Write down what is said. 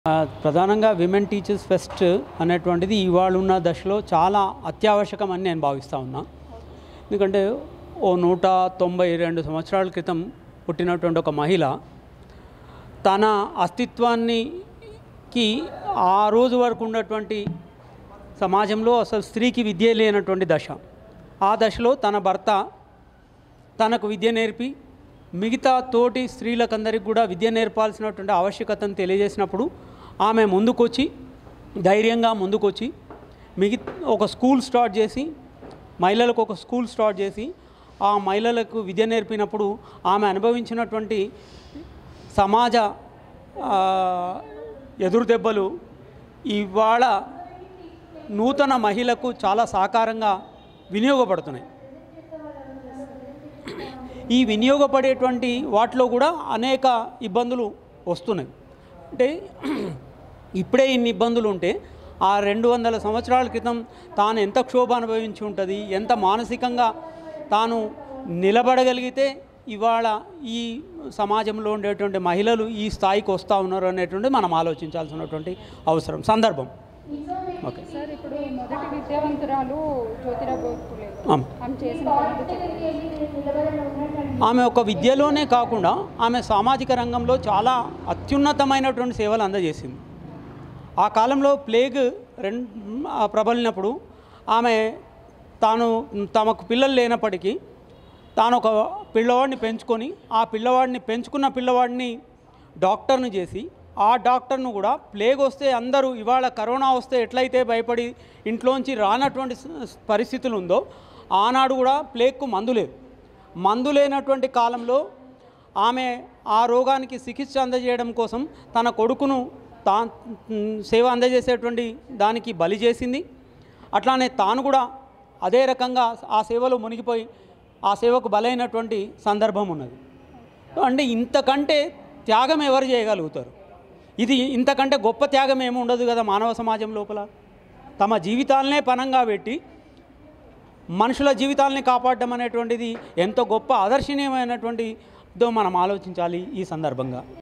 ఆ, ప్రధానంగా women teachers pest అనేటువంటిది ఇవాళ ఉన్న దశలో చాలా అత్యావశ్యకం అని నేను భావిస్తూ ఉన్నా ఎందుకంటే ఓ నూట తొంభై రెండు సంవత్సరాల క్రితం పుట్టినటువంటి ఒక మహిళ తన అస్తిత్వానికి ఆ రోజు వరకు ఉన్నటువంటి సమాజంలో అసలు స్త్రీకి విద్య లేనటువంటి దశ ఆ దశలో తన భర్త తనకు విద్య నేర్పి మిగతా తోటి స్త్రీలకందరికి కూడా విద్య నేర్పాల్సినటువంటి ఆవశ్యకతను తెలియజేసినప్పుడు ఆమె ముందుకొచ్చి ధైర్యంగా ముందుకొచ్చి మిగి ఒక స్కూల్ స్టార్ట్ చేసి మహిళలకు ఒక స్కూల్ స్టార్ట్ చేసి ఆ మహిళలకు విద్య నేర్పినప్పుడు ఆమె అనుభవించినటువంటి సమాజ ఆ, ఎదురు దెబ్బలు ఇవాళ నూతన మహిళకు చాలా సాకారంగా వినియోగపడుతున్నాయి ఈ వినియోగపడేటువంటి వాటిలో కూడా అనేక ఇబ్బందులు వస్తున్నాయి అంటే ఇప్పుడే ఇన్ని ఇబ్బందులు ఉంటే ఆ రెండు వందల సంవత్సరాల క్రితం తాను ఎంత క్షోభ అనుభవించి ఉంటుంది ఎంత మానసికంగా తాను నిలబడగలిగితే ఇవాళ ఈ సమాజంలో ఉండేటువంటి మహిళలు ఈ స్థాయికి వస్తూ ఉన్నారు అనేటువంటి మనం ఆలోచించాల్సినటువంటి అవసరం సందర్భం ఓకే సార్ ఇప్పుడు మొదటి విద్యావంతురాలు జ్యోతిరావు పూలే ఆమె ఆమె చేసిన పనులు చెప్పండి. ఆమె ఒక విద్యలోనే కాకుండా ఆమె సామాజిక రంగంలో చాలా అత్యున్నతమైనటువంటి సేవలు అందజేసింది ఆ కాలంలో ప్లేగ్ రెండు ప్రబలినప్పుడు ఆమె తాను తమకు పిల్లలు లేనప్పటికీ తాను ఒక పిల్లవాడిని పెంచుకొని ఆ పిల్లవాడిని పెంచుకున్న పిల్లవాడిని డాక్టర్ను చేసి ఆ డాక్టర్ను కూడా ప్లేగ్ వస్తే అందరూ ఇవాళ కరోనా వస్తే ఎట్లయితే భయపడి ఇంట్లోంచి రానటువంటి స- పరిస్థితులు ఉందో ఆనాడు కూడా ప్లేగ్కు మందు లేదు మందు లేనటువంటి కాలంలో ఆమె ఆ రోగానికి చికిత్స అందజేయడం కోసం తన కొడుకును తా సేవ అందజేసేటువంటి దానికి బలి చేసింది అట్లానే తాను కూడా అదే రకంగా ఆ సేవలో మునిగిపోయి ఆ సేవకు బలైనటువంటి సందర్భం ఉన్నది అంటే ఇంతకంటే త్యాగం ఎవరు చేయగలుగుతారు ఇది ఇంతకంటే గొప్ప త్యాగం ఏమి ఉండదు కదా మానవ సమాజం లోపల తమ జీవితాలనే పనంగా పెట్టి మనుషుల జీవితాలని కాపాడడం అనేటువంటిది ఎంతో గొప్ప ఆదర్శనీయమైనటువంటిదో మనం ఆలోచించాలి ఈ సందర్భంగా